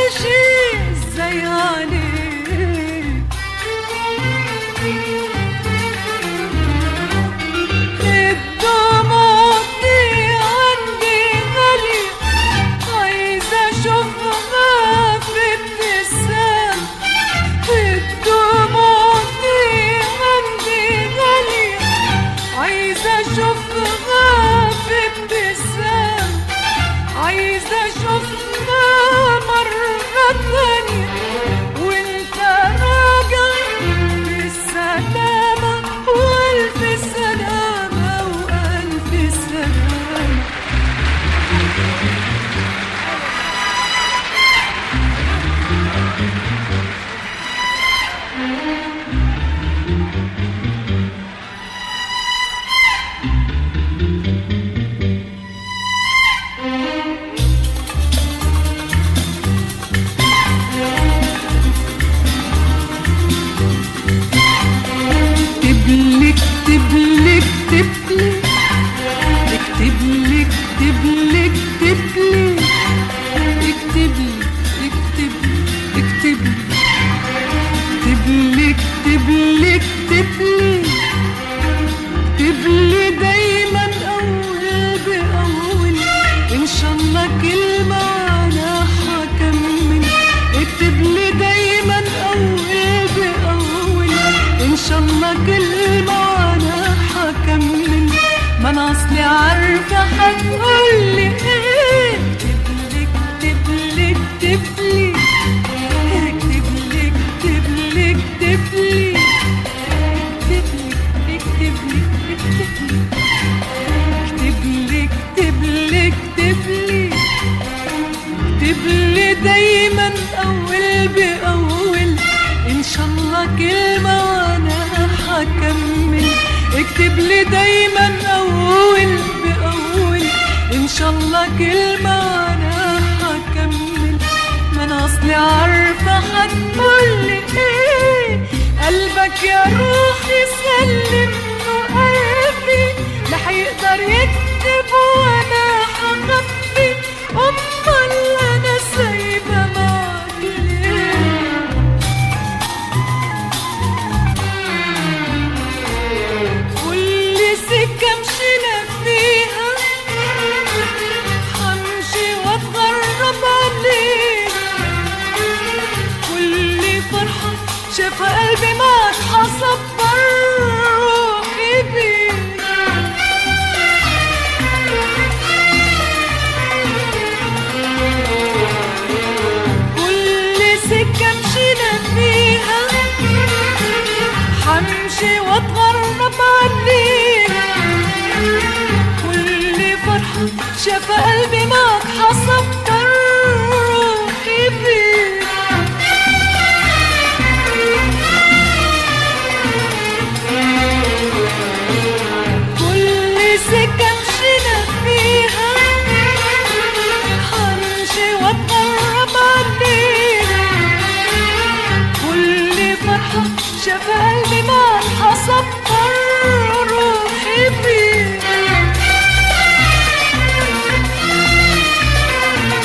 شي ازاي عليك الدموع دي عندي غالية عايزة اشوفها في ابتسام الدموع دي عندي غالية عايزة اشوفها في ابتسام عايزة اشوفها مرة تانية وانت راجع بالسلامة والف سلامة والف سلامة اكتب لي اكتب لي اكتب لي اكتب لي اكتب لي اكتب لي اكتب لي اكتب لي اكتب لي اكتب لي اكتب لي اكتب لي دايما اول باول ان شاء الله كلمه انا هكمل اكتب لي دايما اول باول ان شاء الله كلمه انا هكمل ما انا اصلي عارفه هتقولي ايه اكتب لي اكتب لي اكتب لي اكتب لي اكتب لي اكتب لي اكتب لي اكتب لي اكتب لي اكتب لي دايما اول باول ان شاء الله كلمه وانا هكمل اكتب لي دايما اول باول ان شاء الله كلمه وانا هكمل ما انا اصلي عارفه هتقولي ايه قلبك يا روحي سلم له قلبي لا هيقدر يكتب وانا هخبي امال انا سايبه معاك ليه كل سكة مشينا فيها همشي واتغرب عليك كل فرحة شافها قلبي معك هصبر روحي بيك كل سكة مشينا فيها همشي واتغرب عليك كل فرحة شاف قلبي معك هصبر روحي بيك كل سكة مشينا فيها همشي واتغرب عليك كل فرحة شاف قلبي معك هصبر روحي فيك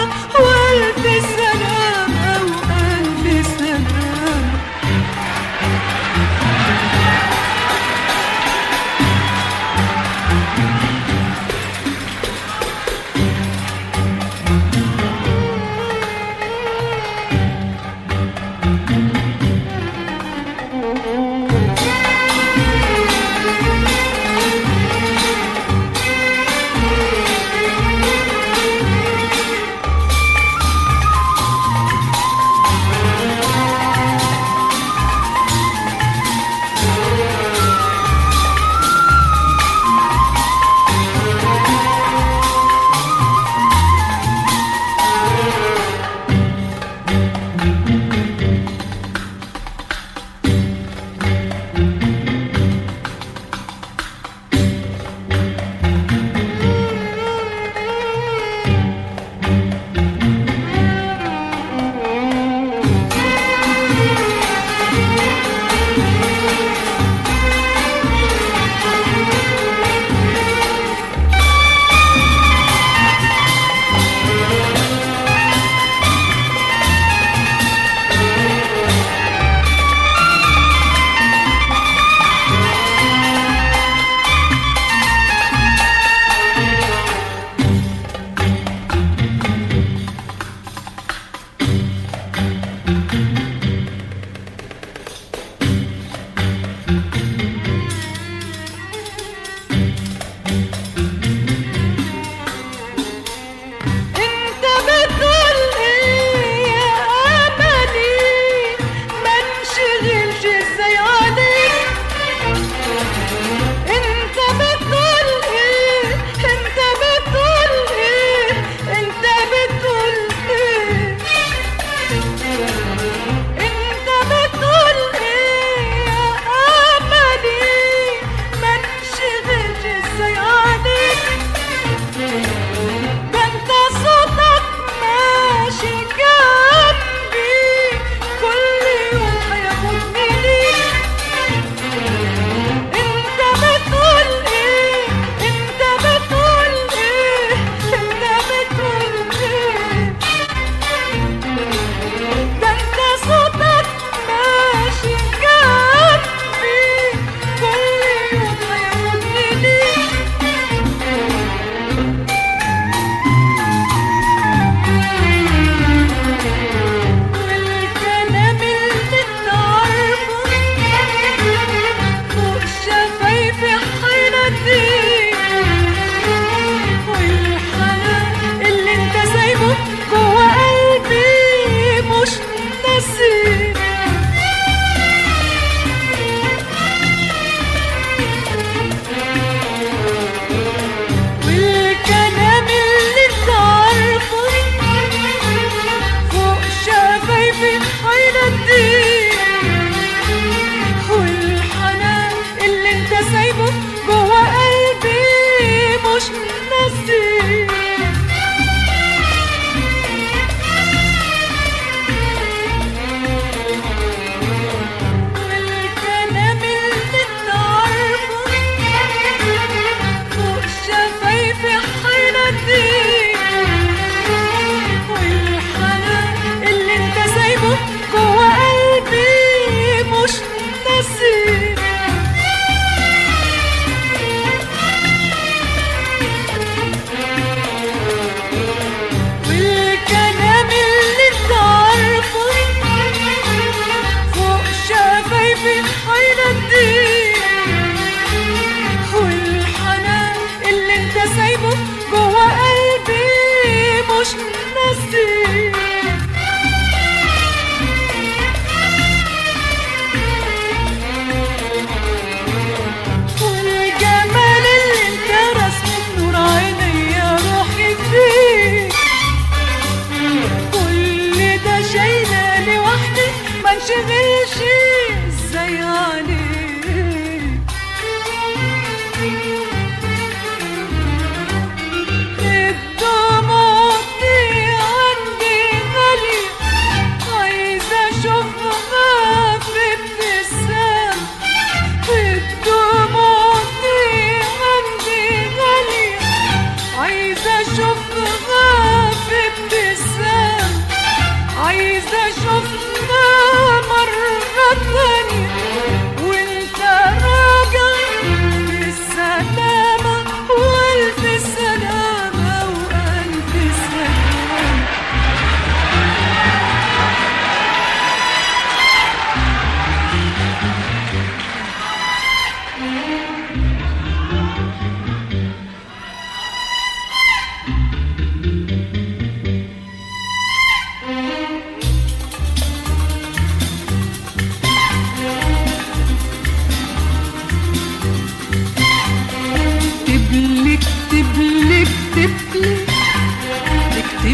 والف سلام او الف سلام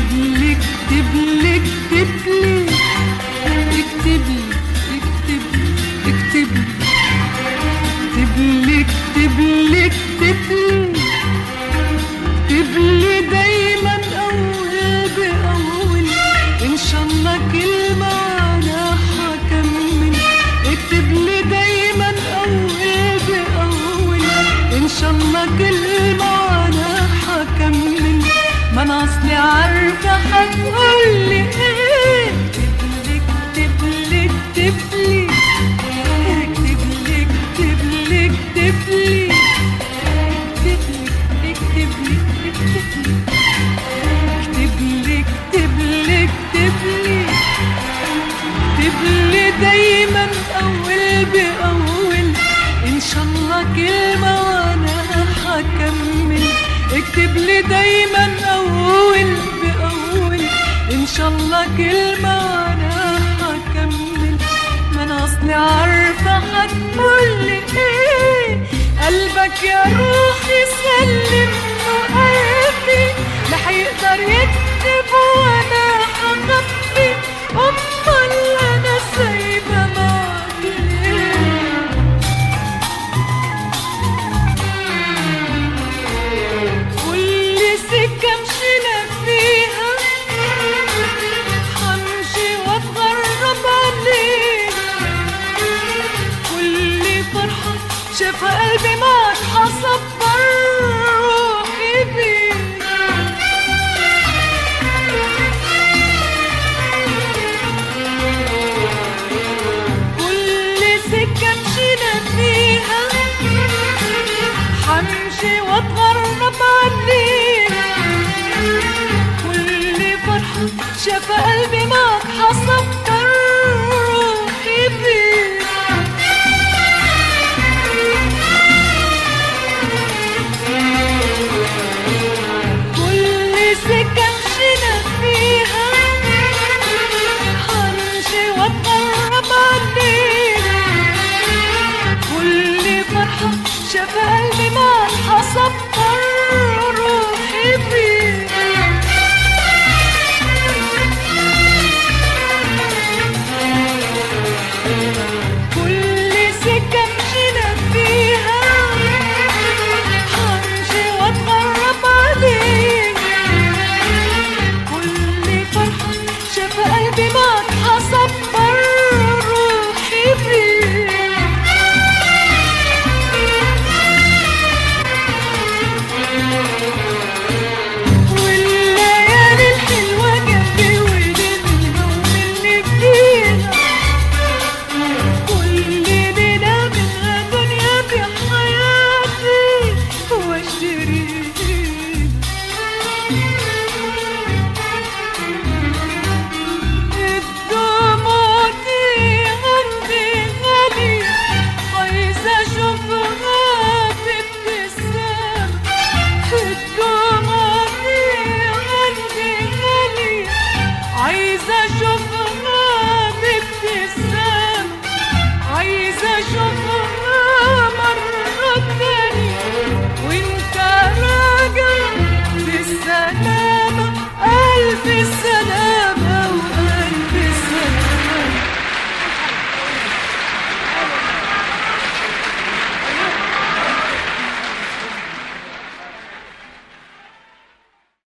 اكتب لي اكتب لي اكتب لي اكتب لي اكتب لي اكتب لي اكتب لي اكتب لي اكتب لي دايما اول باول ان شاء الله كلمه وانا هكمل اكتب لي دايما اول باول ان شاء الله كلمه وانا هكمل ما انا اصلي عارفه هتقول لي ايه اكتب لي اكتب لي اكتب لي اكتب لي اكتب لي اكتب لي اكتب لي اكتب لي اكتب لي اكتب لي اكتب لي دايما اول باول ان شاء الله كلمه وانا هكمل اكتب لي دايما اول باول ان شاء الله كلمه وانا هكمل ما انا اصلي عارفه هتقول لي ايه قلبك يا روحي سلم وقلبي لا هيقدر يكتب وانا هخبي امال انا سايبه معاك ليه كل سكة مشينا فيها همشي واتغرب عليك كل فرحة شاف قلبي معك هصبر روحي بيك كل سكة مشينا فيها همشي واتغرب عليك كل فرحة شاف قلبي معك هصبر روحي بيك كل سكة مشينا فيها همشي واتغرب عليك كل فرحة شاف قلبي معك هصبر روحي بيك كل سكة مشينا فيها همشي واتغرب عليك كل فرحة شاف قلبي معك هصبر روحي بيك والليالي الحلوة جنبي وليلة ومني جديدة كل ليلة منها دنيا في حياتي واشتريها الدموع دي عندي غالية عايزة أشوفها بابتسام الدموع دي عندي غالية عايزة أشوفها بابتسام عايزة أشوفها